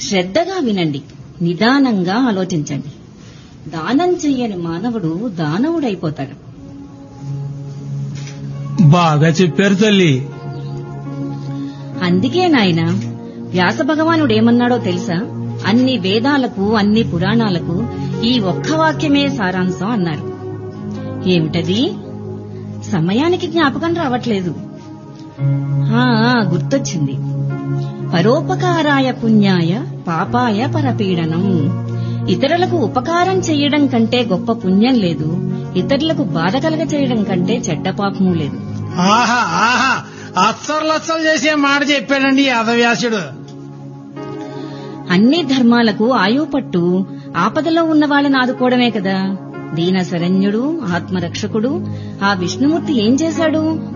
శ్రద్ధగా వినండి నిదానంగా ఆలోచించండి దానం చెయ్యని మానవుడు దానవుడైపోతాడు బాగా చెప్పారు తల్లి అందుకే నాయన వ్యాస భగవానుడు ఏమన్నాడో తెలుసా అన్ని వేదాలకు అన్ని పురాణాలకు ఈ ఒక్క వాక్యమే సారాంశం అన్నారు ఏమిటది సమయానికి జ్ఞాపకం రావట్లేదు ఆ, గుర్తొచ్చింది పరోపకారాయ పుణ్యాయ పాపాయ పరపీడనం ఇతరులకు ఉపకారం చేయడం కంటే గొప్ప పుణ్యం లేదు ఇతరులకు బాధ కలగ చేయడం కంటే చెడ్డ పాపము లేదు ఆహా ఆహా అచ్చర్లచ్చలు చేసే మాట చెప్పాడండి ఈ అధవ్యాసుడు అన్ని ధర్మాలకు ఆయువు పట్టు ఆపదలో ఉన్న వాళ్ళని ఆదుకోవడమే కదా దీన శరణ్యుడు ఆత్మరక్షకుడు ఆ విష్ణుమూర్తి ఏం చేశాడు